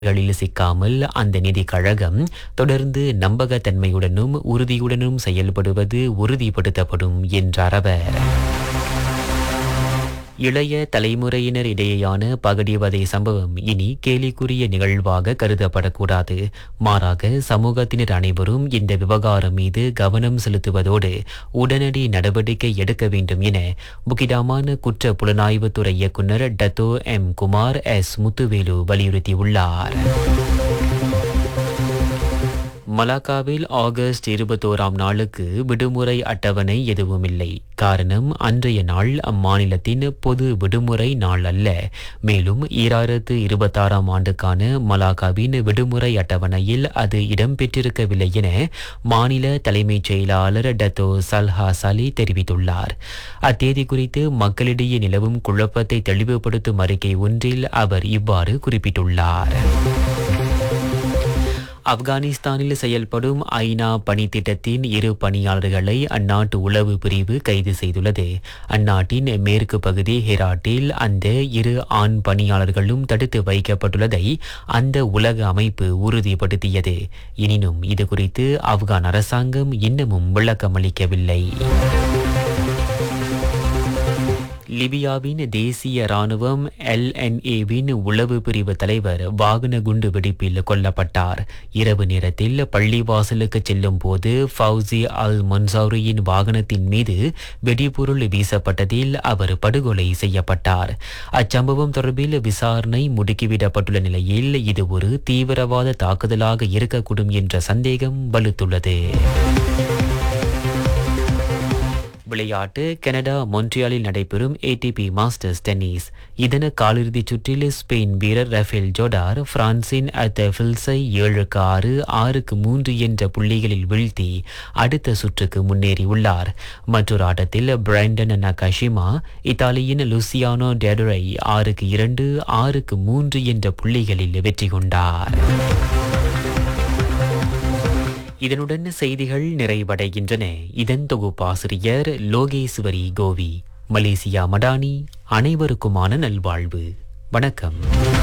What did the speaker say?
களில் சிக்காமல் அந்த நிதி கழகம் தொடர்ந்து நம்பகத்தன்மையுடனும் உறுதியுடனும் செயல்படுவது உறுதிப்படுத்தப்படும் என்றார் அவர் இளைய தலைமுறையினர் இடையேயான பகடிவதை சம்பவம் இனி கேலிக்குரிய நிகழ்வாக கருதப்படக்கூடாது மாறாக சமூகத்தினர் அனைவரும் இந்த விவகாரம் மீது கவனம் செலுத்துவதோடு உடனடி நடவடிக்கை எடுக்க வேண்டும் என முக்கிடமான குற்ற புலனாய்வுத்துறை இயக்குநர் Datuk M Kumar S Muthuvelu வலியுறுத்தியுள்ளார் மலாக்காவில் ஆகஸ்ட் இருபத்தோராம் நாளுக்கு விடுமுறை அட்டவணை எதுவுமில்லை காரணம் அன்றைய நாள் அம்மாநிலத்தின் பொது விடுமுறை நாள் அல்ல மேலும் ஈராயிரத்து இருபத்தாறாம் ஆண்டுக்கான மலாக்காவின் விடுமுறை அட்டவணையில் அது இடம்பெற்றிருக்கவில்லை என மாநில தலைமைச் செயலாளர் டத்தோ சல்ஹா சலி தெரிவித்துள்ளார் அத்தேதி குறித்து மக்களிடையே நிலவும் குழப்பத்தை தெளிவுபடுத்தும் அறிக்கை ஒன்றில் அவர் இவ்வாறு குறிப்பிட்டுள்ளார் ஆப்கானிஸ்தானில் செயல்படும் ஐநா பணித்திட்டத்தின் இரு பணியாளர்களை அந்நாட்டு உளவு பிரிவு கைது செய்துள்ளது அந்நாட்டின் மேற்கு பகுதி ஹெராட்டில் அந்த இரு ஆண் பணியாளர்களும் தடுத்து வைக்கப்பட்டுள்ளதை அந்த உலக அமைப்பு உறுதிப்படுத்தியது எனினும் இது குறித்து ஆப்கான் அரசாங்கம் இன்னமும் விளக்கமளிக்கவில்லை லிபியாவின் தேசிய ராணுவம் எல்என்ஏவின் உளவு பிரிவு தலைவர் வாகன குண்டு வெடிப்பில் கொல்லப்பட்டார் இரவு நேரத்தில் பள்ளிவாசலுக்கு செல்லும் போது ஃபவுசி அல் மன்சௌரியின் வாகனத்தின் மீது வெடிபொருள் வீசப்பட்டதில் அவர் படுகொலை செய்யப்பட்டார் அச்சம்பவம் தொடர்பில் விசாரணை முடுக்கிவிடப்பட்டுள்ள நிலையில் இது ஒரு தீவிரவாத தாக்குதலாக இருக்கக்கூடும் என்ற சந்தேகம் வலுத்துள்ளது விளையாட்டு கனடா மொன்ட்ரியாலில் நடைபெறும் ஏடிபி மாஸ்டர்ஸ் டென்னிஸ் இதன காலிறுதிச் சுற்றில் ஸ்பெயின் வீரர் ரஃபேல் ஜோடார் பிரான்சின் அத்த ஃபில்ஸை ஏழுக்கு ஆறு ஆறுக்கு மூன்று என்ற புள்ளிகளில் வீழ்த்தி அடுத்த சுற்றுக்கு முன்னேறியுள்ளார் மற்றொரு ஆட்டத்தில் பிராண்டன் நகாஷிமா இத்தாலியின் லுசியானோ டெடரை ஆறுக்கு இரண்டு ஆறுக்கு மூன்று என்ற புள்ளிகளில் வெற்றி கொண்டார் இதனுடன் செய்திகள் நிறைவடைகின்றன இதன் தொகுப்பாசிரியர் லோகேஸ்வரி கோவி மலேசியா மடானி அனைவருக்குமான நல்வாழ்வு வணக்கம்